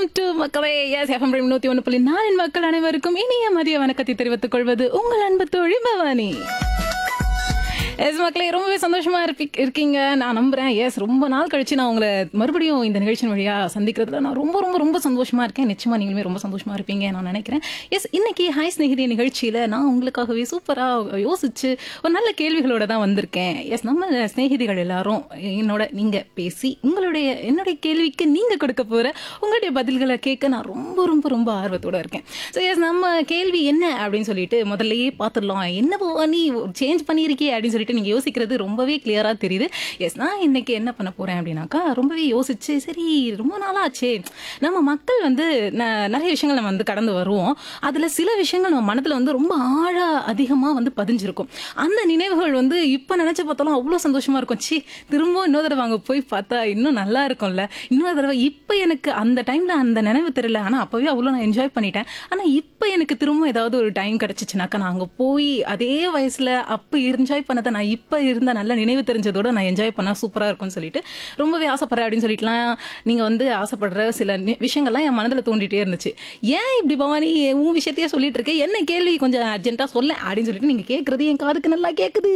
welcome to மக்களே S FM நூத்தி ஒன்று புள்ளி நாலின் மக்கள் அனைவருக்கும் இனிய மதிய வணக்கத்தை தெரிவித்துக் கொள்வது உங்கள் அன்பு தோழி பவானி எஸ் மக்களே ரொம்பவே சந்தோஷமா இருப்பி- இருக்கீங்க நான் நம்புறேன் எஸ் ரொம்ப நாள் கழிச்சு நான் உங்களை மறுபடியும் இந்த நிகழ்ச்சியின் வழியா சந்திக்கிறதுல நான் ரொம்ப ரொம்ப ரொம்ப சந்தோஷமா இருக்கேன் நிச்சயமா நீங்களுமே ரொம்ப சந்தோஷமா இருப்பீங்க நான் நினைக்கிறேன் எஸ் இன்னைக்கு ஹாய் ஸ்நேகிதி நிகழ்ச்சியில நான் உங்களுக்காகவே சூப்பரா யோசிச்சு ஒரு நல்ல கேள்விகளோட தான் வந்திருக்கேன் எஸ் நம்ம ஸ்நேகிதிகள் எல்லாரும் என்னோட நீங்க பேசி உங்களுடைய என்னுடைய கேள்விக்கு நீங்க கொடுக்க போற உங்களுடைய பதில்களை கேட்க நான் ரொம்ப ரொம்ப ரொம்ப ஆர்வத்தோட இருக்கேன் ஸோ எஸ் நம்ம கேள்வி என்ன அப்படின்னு சொல்லிட்டு முதல்லயே பார்த்துடலாம் என்ன பவானி சேஞ்ச் பண்ணியிருக்கே அப்படின்னு சொல்லிட்டு நீங்க யோசிக்கிறது ரொம்பவே கிளியரா தெரியுது எஸ் நான் இன்னைக்கு என்ன பண்ண போறேன் அப்படின்னாக்கா ரொம்பவே யோசிச்சு சரி ரொம்ப நாளாச்சே நம்ம மக்கள் வந்து ந- நிறைய விஷயங்கள் நம்ம வந்து கடந்து வருவோம் அதுல சில விஷயங்கள் நம்ம மனதுல வந்து ரொம்ப ஆழ அதிகமா வந்து பதிஞ்சிருக்கும் அந்த நினைவுகள் வந்து இப்ப நினைச்சு பார்த்தாலும் அவ்வளவு சந்தோஷமா இருக்கும் சி திரும்பவும் இன்னொரு தடவை அங்க போய் பார்த்தா இன்னும் நல்லா இருக்கும்ல இன்னொரு தடவை இப்ப எனக்கு அந்த டைம்ல அந்த நினைவு தெரியல ஆனா அப்பவே அவ்வளவு நான் என்ஜாய் பண்ணிட்டேன் ஆனா இப்ப எனக்கு திரும்ப ஏதாவது ஒரு டைம் கிடைச்சிச்சுனாக்கா நான் அங்க போய் அதே வயசுல அப்ப என்ஜாய் பண்ணதை நான் இப்ப இருந்த நல்ல நினைவு தெரிஞ்சதோட நான் என்ஜாய் பண்ணா சூப்பரா இருக்கும்னு சொல்லிட்டு ரொம்பவே ஆசைப்படுறேன் அப்படின்னு சொல்லிட்டுலாம் நீங்க வந்து ஆசைப்படுற சில நி- விஷயங்கள்லாம் என் மனதுல தோண்டிட்டே இருந்துச்சு ஏன் இப்படி பவானி உன் விஷயத்தையே சொல்லிட்டு இருக்க என்ன கேள்வி கொஞ்சம் அர்ஜென்ட்டா சொல்ல அப்படின்னு சொல்லிட்டு நீங்க கேக்குறது என் காதுக்கு நல்லா கேக்குது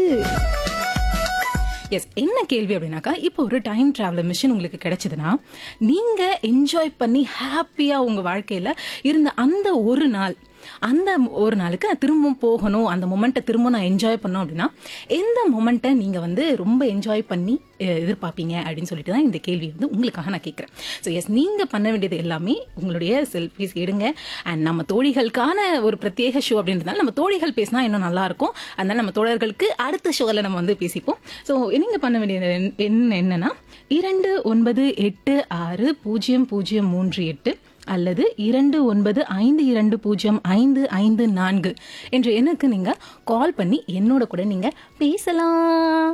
எஸ் என்ன கேள்வி அப்படின்னாக்கா இப்போ ஒரு டைம் டிராவலர் மிஷின் உங்களுக்கு கிடைச்சதுன்னா நீங்க என்ஜாய் பண்ணி ஹாப்பியா உங்க வாழ்க்கையில இருந்த அந்த ஒரு நாள் அந்த ஒரு நாளுக்கு நான் திரும்பவும் போகணும் அந்த மொமெண்ட்டை திரும்ப நான் என்ஜாய் பண்ணோம் அப்படின்னா எந்த மொமெண்ட்டை நீங்க வந்து ரொம்ப என்ஜாய் பண்ணி அஹ், எதிர்பார்ப்பீங்க அப்படின்னு சொல்லிட்டு தான் இந்த கேள்வி வந்து உங்களுக்காக நான் கேட்குறேன் ஸோ எஸ் நீங்க பண்ண வேண்டியது எல்லாமே உங்களுடைய செல்ஃபிஸ் எடுங்க அண்ட் நம்ம தோழிகளுக்கான ஒரு பிரத்யேக ஷோ அப்படின்றதால நம்ம தோழிகள் பேசினா இன்னும் நல்லா இருக்கும் அதனால நம்ம தோழர்களுக்கு அடுத்த ஷோவில் நம்ம வந்து பேசிப்போம் ஸோ நீங்க பண்ண வேண்டியது என்ன- என்ன என்னன்னா இரண்டு ஒன்பது எட்டு ஆறு பூஜ்ஜியம் பூஜ்ஜியம் மூன்று எட்டு அல்லது இரண்டு ஒன்பது ஐந்து இரண்டு பூஜ்ஜியம் ஐந்து ஐந்து நான்கு என்ற எண்ணுக்கு நீங்க கால் பண்ணி என்னோட கூட நீங்க பேசலாம்